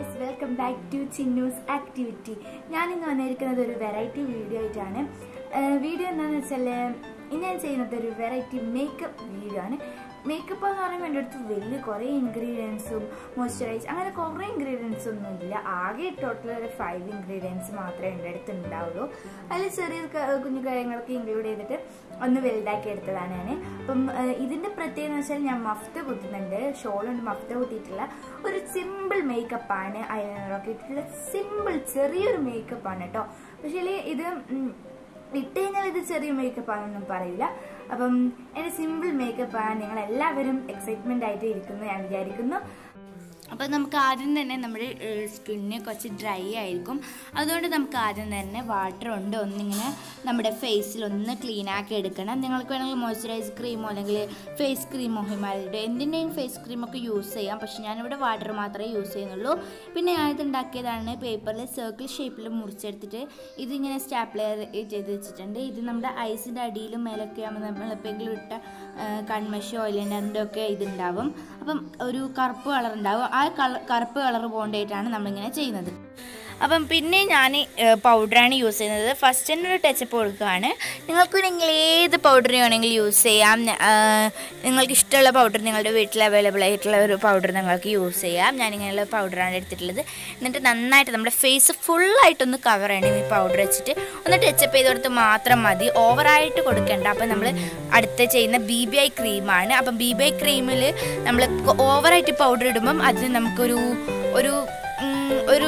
guys welcome back to Chinnu's activity ഞാൻ ഇന്ന് വന്നിരിക്കുന്നത് ഒരു വെറൈറ്റി വീഡിയോ ആയിട്ടാണ് വീഡിയോ എന്താണെന്ന് വെച്ചാൽ ഇന്ന് ഞാൻ ചെയ്യുന്നത് ഒരു വെറൈറ്റി മേക്കപ്പ് വീഡിയോ ആണ് മേക്കപ്പ് എന്ന് പറയുമ്പോൾ എൻ്റെ അടുത്ത് വലിയ കുറേ ഇൻഗ്രീഡിയൻസും മോയ്സ്ചറൈസ് അങ്ങനെ കുറേ ഇൻഗ്രീഡിയൻസ് ഒന്നും ഇല്ല ആകെ ടോട്ടൽ ഒരു ഫൈവ് ഇൻഗ്രീഡിയൻസ് മാത്രമേ എൻ്റെ അടുത്ത് ഉണ്ടാവുള്ളൂ അതിൽ ചെറിയ ക- കുഞ്ഞു കാര്യങ്ങളൊക്കെ ഇൻക്ലൂഡ് ചെയ്തിട്ട് ഒന്ന് വലുതാക്കി എടുത്തതാണ് ഞാൻ അപ്പം ഏഹ്, ഇതിന്റെ പ്രത്യേകത എന്ന് വെച്ചാൽ ഞാൻ മഫ്ത കുത്തുന്നുണ്ട് ഷോളുണ്ട് മഫ്ത കുത്തിയിട്ടുള്ള ഒരു സിമ്പിൾ മേക്കപ്പ് ആണ് ഐലൈനറൊക്കെ ഇട്ടിട്ടുള്ള സിമ്പിൾ ചെറിയൊരു മേക്കപ്പ് ആണ് കേട്ടോ പക്ഷേ ഇത് ഉം, ഇട്ട് കഴിഞ്ഞാൽ ഇത് ചെറിയ മേക്കപ്പ് ആണെന്നൊന്നും പറയില്ല അപ്പം എൻ്റെ സിമ്പിൾ മേക്കപ്പ് ആണ് നിങ്ങൾ എല്ലാവരും എക്സൈറ്റ്മെന്റ് ആയിട്ട് ഇരിക്കുന്നു ഞാൻ വിചാരിക്കുന്നു അപ്പോൾ നമുക്ക് ആദ്യം തന്നെ നമ്മുടെ സ്കിന്ന് കുറച്ച് ഡ്രൈ ആയിരിക്കും അതുകൊണ്ട് നമുക്ക് ആദ്യം തന്നെ വാട്ടർ കൊണ്ട് ഒന്നിങ്ങനെ നമ്മുടെ ഫേസിൽ ഒന്ന് ക്ലീൻ ആക്കി എടുക്കണം നിങ്ങൾക്ക് വേണമെങ്കിൽ മോയ്സ്ചറൈസ് ക്രീമോ അല്ലെങ്കിൽ ഫേസ് ക്രീമോ ഹിമാലയുടെ എന്തിൻ്റെയും ഫേസ് ക്രീമൊക്കെ യൂസ് ചെയ്യാം പക്ഷെ ഞാനിവിടെ വാട്ടർ മാത്രമേ യൂസ് ചെയ്യുന്നുള്ളൂ പിന്നെ ഞാനിത് ഉണ്ടാക്കിയതാണ് പേപ്പറിൽ സർക്കിൾ ഷേപ്പിൽ മുറിച്ചെടുത്തിട്ട് ഇതിങ്ങനെ സ്റ്റാപ്ലെയർ ചെയ്ത് വെച്ചിട്ടുണ്ട് ഇത് നമ്മുടെ ഐസിൻ്റെ അടിയിലും മേലൊക്കെ ആകുമ്പോൾ നമ്മൾ എപ്പോഴെങ്കിലും ഇട്ട ആ, കൺമഷി ഓയിലൈനറിൻ്റെ ഒക്കെ ഇതുണ്ടാവും അപ്പം ഒരു കറുപ്പ് കളർ ഉണ്ടാവും ആ കളർ കറുപ്പ് കളർ പോകേണ്ടിയിട്ടാണ് നമ്മളിങ്ങനെ ചെയ്യുന്നത് അപ്പം പിന്നെ ഞാൻ പൗഡറാണ് യൂസ് ചെയ്യുന്നത് ഫസ്റ്റ് തന്നെ ഒരു ടച്ചപ്പ് കൊടുക്കുകയാണ് നിങ്ങൾക്ക് വേണമെങ്കിൽ ഏത് പൗഡർ വേണമെങ്കിൽ യൂസ് ചെയ്യാം ആ, നിങ്ങൾക്ക് ഇഷ്ടമുള്ള പൗഡർ നിങ്ങളുടെ വീട്ടിൽ അവൈലബിൾ ആയിട്ടുള്ള ഒരു പൗഡർ നിങ്ങൾക്ക് യൂസ് ചെയ്യാം ഞാനിങ്ങനെയുള്ള പൗഡറാണ് എടുത്തിട്ടുള്ളത് എന്നിട്ട് നന്നായിട്ട് നമ്മുടെ ഫേസ് ഫുള്ളായിട്ടൊന്ന് കവർ ചെയ്യണം ഈ പൗഡർ വെച്ചിട്ട് ഒന്ന് ടച്ചപ്പ് ചെയ്ത് കൊടുത്ത് മാത്രം മതി ഓവറായിട്ട് കൊടുക്കേണ്ട അപ്പം നമ്മൾ അടുത്ത് ചെയ്യുന്ന ബി ബി ഐ ക്രീമാണ് അപ്പം ബി ബി ഐ ക്രീമിൽ നമ്മൾ ഓവറായിട്ട് പൗഡർ ഇടുമ്പം അതിന് നമുക്കൊരു ഒരു ഉം, ഒരു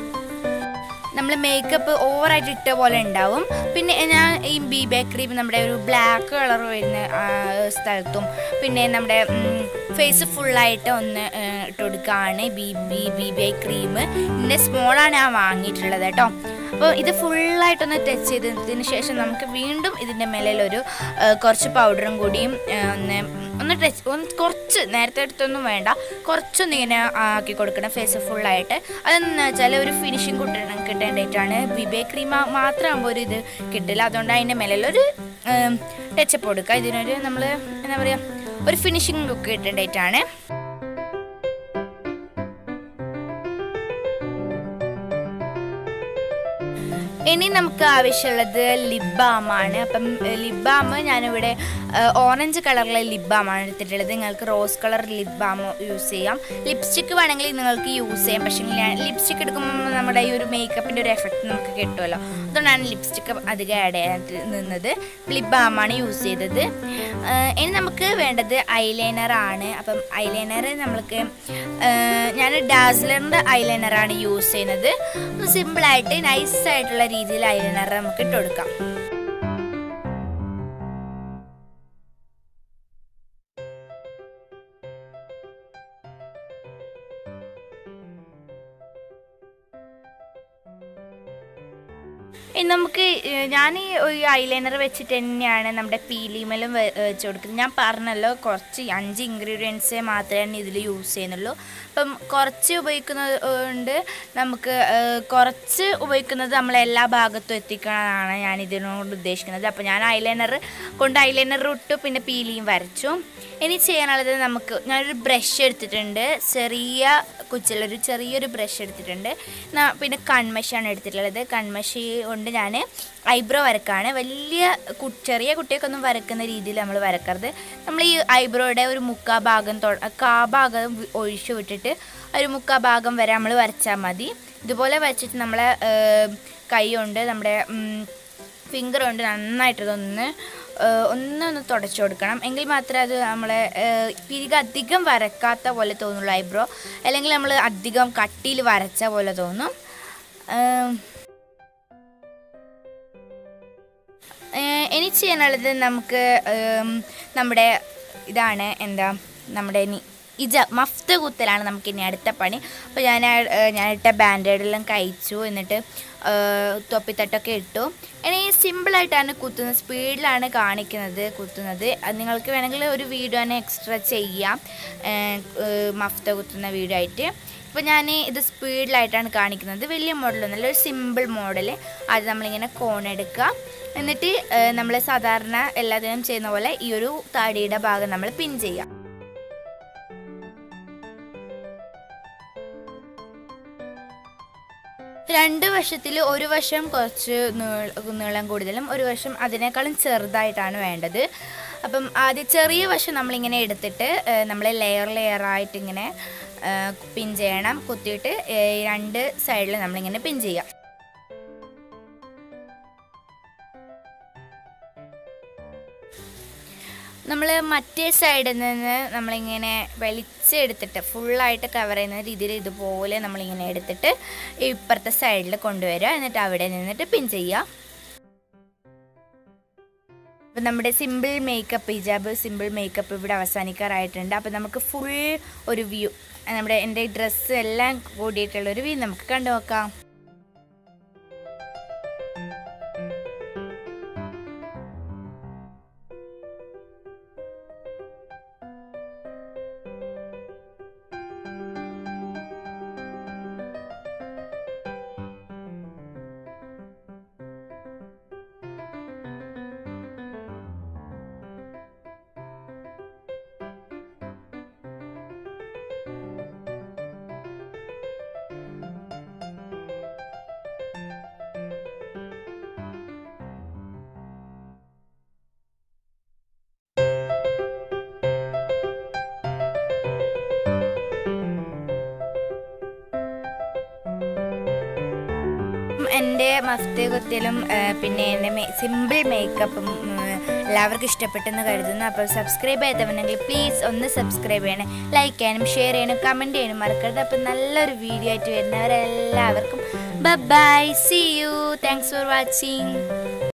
നമ്മൾ മേക്കപ്പ് ഓവറായിട്ട് ഇട്ട പോലെ ഉണ്ടാവും പിന്നെ ഞാൻ ഈ ബി ബി ക്രീം നമ്മുടെ ഒരു ബ്ലാക്ക് കളർ വരുന്ന ആ, സ്ഥലത്തും പിന്നെ നമ്മുടെ ഫേസ് ഫുള്ളായിട്ട് ഒന്ന് ഏ, ഇട്ട് കൊടുക്കുകയാണ് B B B B eye cream ഇതിൻ്റെ സ്മോളാണ് ഞാൻ വാങ്ങിയിട്ടുള്ളത് കേട്ടോ അപ്പോൾ ഇത് ഫുള്ളായിട്ടൊന്ന് ടച്ച് ചെയ്തതിന് ശേഷം നമുക്ക് വീണ്ടും ഇതിൻ്റെ മേലൊരു കുറച്ച് പൗഡറും കൂടിയും ഏ, ഒന്ന് ഒന്ന് ടച്ച് ഒന്ന് കുറച്ച് നേരത്തെ എടുത്തൊന്നും വേണ്ട കുറച്ചൊന്ന് ഇങ്ങനെ ആക്കി കൊടുക്കണം ഫേസ് ഫുള്ളായിട്ട് അതെന്ന് വെച്ചാൽ ഒരു ഫിനിഷിങ് കിട്ടണം കിട്ടേണ്ടിയിട്ടാണ് ബിബേ ക്രീം മാത്രമാകുമ്പോൾ ഒരു ഇത് കിട്ടില്ല അതുകൊണ്ട് അതിൻ്റെ മേലൊരു ടച്ചപ്പ് കൊടുക്കുക ഇതിനൊരു നമ്മൾ എന്താ പറയുക ഒരു ഫിനിഷിങ് ലുക്ക് കിട്ടേണ്ടിയിട്ടാണ് ഇനി നമുക്ക് ആവശ്യമുള്ളത് ലിപ് ബാമാണ് അപ്പം ലിപ് ബാം ഞാനിവിടെ ഓറഞ്ച് കളറിലെ ലിപ് ബാമാണ് എടുത്തിട്ടുള്ളത് നിങ്ങൾക്ക് rose colour lip balm use ചെയ്യാം ലിപ്സ്റ്റിക്ക് വേണമെങ്കിൽ നിങ്ങൾക്ക് യൂസ് ചെയ്യാം പക്ഷേ ഞാൻ ലിപ്സ്റ്റിക്ക് എടുക്കുമ്പോൾ നമ്മുടെ ഈ ഒരു മേക്കപ്പിൻ്റെ ഒരു എഫക്റ്റ് നമുക്ക് കിട്ടുമല്ലോ അതുകൊണ്ടാണ് ലിപ്സ്റ്റിക്ക് അധികം ആഡ് ചെയ്യാനായിട്ട് നിന്നത് ലിപ് ബാമാണ് യൂസ് ചെയ്തത് ഏഹ് ഇനി നമുക്ക് വേണ്ടത് ഐലൈനർ ആണ് അപ്പം ഐലൈനർ നമ്മൾക്ക് ഏഹ് ഞാൻ ഡാസ്ലറിൻ്റെ ഐലൈനറാണ് യൂസ് ചെയ്യുന്നത് സിമ്പിളായിട്ട് നൈസായിട്ടുള്ള രീതിയിൽ ഐലൈനർ നമുക്ക് ഇട്ട് കൊടുക്കാം ഇനി നമുക്ക് ഏഹ്, ഞാൻ ഈ ഒരു ഐലൈനർ വെച്ചിട്ട് തന്നെയാണ് നമ്മുടെ പീലിമലും വെച്ച് കൊടുക്കുന്നത് ഞാൻ പറഞ്ഞല്ലോ കുറച്ച് അഞ്ച് ഇൻഗ്രീഡിയൻസേ മാത്രമേ ഇതിൽ യൂസ് ചെയ്യുന്നുള്ളൂ അപ്പം കുറച്ച് ഉപയോഗിക്കുന്നത് കൊണ്ട് നമുക്ക് ഏഹ്, കുറച്ച് ഉപയോഗിക്കുന്നത് നമ്മൾ എല്ലാ ഭാഗത്തും എത്തിക്കണമെന്നാണ് ഞാൻ ഇതിനോട് ഉദ്ദേശിക്കുന്നത് അപ്പോൾ ഞാൻ ഐലൈനർ കൊണ്ട് ഐലൈനർ ഇട്ടു പിന്നെ പീലിയും വരച്ചു ഇനി ചെയ്യാനുള്ളത് നമുക്ക് ഞാനൊരു ബ്രഷ് എടുത്തിട്ടുണ്ട് ചെറിയ കുച്ചിലൊരു ചെറിയൊരു ബ്രഷ് എടുത്തിട്ടുണ്ട് ന- പിന്നെ കൺമഷിയാണ് എടുത്തിട്ടുള്ളത് കൺമഷി കൊണ്ട് ഞാൻ ഐബ്രോ വരക്കാണ് വലിയ കു ചെറിയ കുട്ടിയൊക്കെ വരക്കുന്ന രീതിയിൽ നമ്മൾ വരക്കരുത് നമ്മൾ ഈ ഐബ്രോയുടെ ഒരു മുക്കാ ഭാഗം തൊ കാ ഭാഗം വി- ഒഴിച്ചു വിട്ടിട്ട് ഒരു മുക്കാ ഭാഗം വരെ നമ്മൾ വരച്ചാൽ മതി ഇതുപോലെ വരച്ചിട്ട് നമ്മളെ ഏഹ്, കൈ കൊണ്ട് നമ്മുടെ ഫിംഗർ കൊണ്ട് നന്നായിട്ട് ഇതൊന്ന് ഏഹ്, ഒന്നൊന്ന് തുടച്ചു കൊടുക്കണം എങ്കിൽ മാത്രമേ അത് നമ്മളെ ഏഹ്, പിരിക അധികം വരക്കാത്ത പോലെ തോന്നുള്ളൂ ഐബ്രോ അല്ലെങ്കിൽ നമ്മൾ അധികം കട്ടിയിൽ വരച്ച പോലെ തോന്നും ഏഹ്, ഏഹ്, ഇനി ചെയ്യാനുള്ളത് നമുക്ക് ഏം, നമ്മുടെ ഇതാണ് എന്താ നമ്മുടെ ഇനി ഇജ മഫ്ത കുത്തലാണ് നമുക്ക് ഇനി അടുത്ത പണി അപ്പോൾ ഞാൻ ഏഹ്, ഞാൻ ഇട്ട ബാൻഡേഡെല്ലാം കഴിച്ചു എന്നിട്ട് ഏഹ്, തൊപ്പിത്തട്ടൊക്കെ ഇട്ടു ഇനി സിമ്പിളായിട്ടാണ് കുത്തുന്നത് സ്പീഡിലാണ് കാണിക്കുന്നത് കുത്തുന്നത് അത് നിങ്ങൾക്ക് വേണമെങ്കിൽ ഒരു വീഡിയോ തന്നെ എക്സ്ട്രാ ചെയ്യാം ഏഹ്, ഏഹ്, മഫ്ത കുത്തുന്ന വീഡിയോ ആയിട്ട് ഇപ്പോൾ ഞാൻ ഇത് സ്പീഡിലായിട്ടാണ് കാണിക്കുന്നത് വലിയ മോഡലൊന്നുമല്ല ഒരു സിമ്പിൾ മോഡൽ അത് നമ്മളിങ്ങനെ കോൺ എടുക്കുക എന്നിട്ട് നമ്മൾ സാധാരണ എല്ലാത്തിനും ചെയ്യുന്ന പോലെ ഈ ഒരു താടിയുടെ ഭാഗം നമ്മൾ പിൻ ചെയ്യുക രണ്ട് വശത്തിൽ ഒരു വശം കുറച്ച് നീള നീളം കൂടുതലും ഒരു വശം അതിനേക്കാളും ചെറുതായിട്ടാണ് വേണ്ടത് അപ്പം ആദ്യം ചെറിയ വശം നമ്മളിങ്ങനെ എടുത്തിട്ട് നമ്മൾ ലെയർ ലെയറായിട്ട് ഇങ്ങനെ പിൻ ചെയ്യണം കുത്തിയിട്ട് ഏ, രണ്ട് സൈഡിൽ നമ്മളിങ്ങനെ പിൻ ചെയ്യാം നമ്മൾ മറ്റേ സൈഡിൽ നിന്ന് നമ്മളിങ്ങനെ വലിച്ചെടുത്തിട്ട് ഫുള്ളായിട്ട് കവർ ചെയ്യുന്ന രീതിയിൽ ഇതുപോലെ നമ്മളിങ്ങനെ എടുത്തിട്ട് ഇപ്പുറത്തെ സൈഡിൽ കൊണ്ടുവരിക എന്നിട്ട് അവിടെ നിന്നിട്ട് പിൻ ചെയ്യുക അപ്പം നമ്മുടെ simple makeup hijab simple makeup ഇവിടെ അവസാനിക്കാറായിട്ടുണ്ട് അപ്പം നമുക്ക് ഫുൾ ഒരു വ്യൂ നമ്മുടെ എൻ്റെ ഡ്രസ്സ് എല്ലാം കൂടിയിട്ടുള്ള ഒരു വ്യൂ നമുക്ക് കണ്ടു നോക്കാം എൻ്റെ മഫ്തി കുത്തിലും പിന്നെ എൻ്റെ സിമ്പിൾ മേക്കപ്പും എല്ലാവർക്കും ഇഷ്ടപ്പെട്ടെന്ന് കരുതുന്നു അപ്പോൾ സബ്സ്ക്രൈബ് ചെയ്തവനെങ്കിൽ പ്ലീസ് ഒന്ന് സബ്സ്ക്രൈബ് ചെയ്യണേ ലൈക്ക് ചെയ്യാനും ഷെയർ ചെയ്യാനും കമൻറ്റ് ചെയ്യാനും മറക്കരുത് അപ്പോൾ നല്ലൊരു വീഡിയോ ആയിട്ട് വരുന്നവരെല്ലാവർക്കും bye see you thanks for watching